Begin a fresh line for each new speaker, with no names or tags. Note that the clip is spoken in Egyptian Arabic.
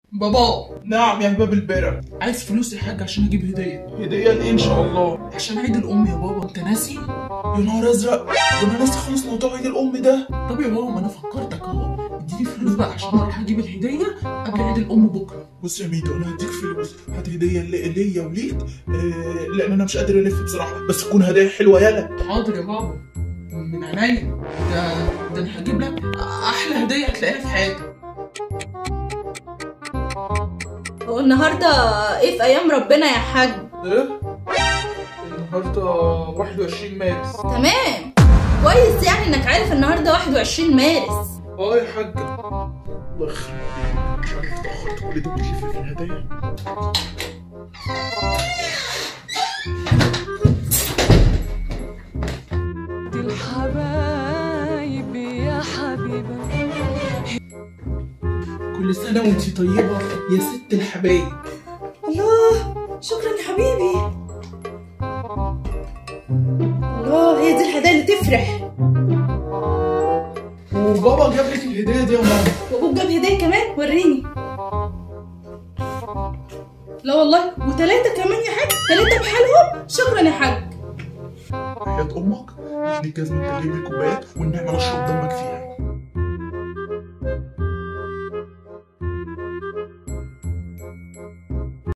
بابا
نعم يا باب البرع
عايز فلوس يا حاج عشان اجيب هديه
هدية لإيه إن شاء الله
عشان عيد الام يا بابا انت ناسي
يا نهار أزرق ده أنا ناسي خالص موضوع عيد الأم ده
طب يا بابا ما انا فكرتك اهو اديني فلوس بقى عشان اروح اجيب الهديه قبل عيد الام بكره
بص يا ميدو أنا هديك فلوس هات هدية لي- ليا وليك آه لأن أنا مش قادر ألف بصراحة بس تكون هدايا حلوة يلا
حاضر يا بابا من عينيا ده ده انا هجيب لك احلى هديه هتلاقيها في حياتك
هو النهارده ايه في ايام ربنا يا حاج
إيه؟ النهاردة 21 مارس
تمام كويس يعني انك عارف النهارده 21 مارس
اه يا حاج الله يخرب بيك. مش عارف اتأخرت كل ده بتلف في الهدايا
دي الحبايب يا حبيبة
كل سنه وانت طيبه يا ست الحبايب
الله شكرا يا حبيبي الله هي دي الهدايا اللي تفرح
وبابا جاب لك الهدية دي يا ماما
وابوك جاب هديه كمان وريني لا والله وتلاتة كمان يا حاج تلاتة بحالهم شكرا يا حاج
حياة أمك اديني الجزمة اللي تجيب لي كوبايات والنعمة نشرب دمك فيها